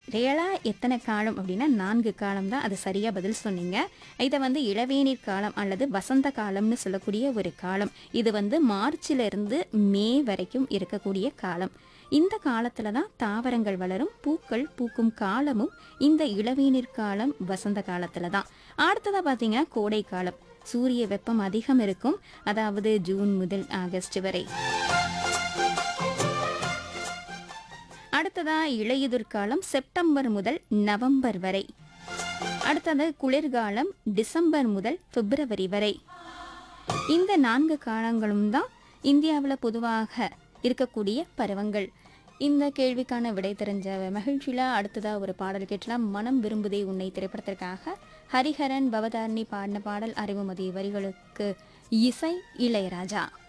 ரியலாக எத்தனை காலம் அப்படின்னா நான்கு காலம் தான் அது சரியாக பதில் சொன்னீங்க இதை வந்து இளவேநீர் காலம் அல்லது வசந்த காலம்னு சொல்லக்கூடிய ஒரு காலம் இது வந்து மார்ச்சிலிருந்து மே வரைக்கும் இருக்கக்கூடிய காலம் இந்த காலத்தில் தான் தாவரங்கள் வளரும் பூக்கள் பூக்கும் காலமும் இந்த இளவேநீர் காலம் வசந்த காலத்தில் தான் அடுத்ததாக பார்த்தீங்கன்னா கோடை காலம் சூரிய வெப்பம் அதிகம் இருக்கும் அதாவது ஜூன் முதல் ஆகஸ்ட் வரை அடுத்ததா இலையுதிர் காலம் செப்டம்பர் முதல் நவம்பர் வரை அடுத்தது குளிர்காலம் டிசம்பர் முதல் பிப்ரவரி வரை இந்த நான்கு காலங்களும் தான் இந்தியாவில் பொதுவாக இருக்கக்கூடிய பருவங்கள் இந்த கேள்விக்கான விடை தெரிஞ்ச மகிழ்ச்சியில் அடுத்ததாக ஒரு பாடல் கேட்டலாம் மனம் விரும்புதே உன்னை திரைப்படத்திற்காக ஹரிஹரன் பவதாரணி பாடின பாடல் அறிவுமதி வரிகளுக்கு இசை இளையராஜா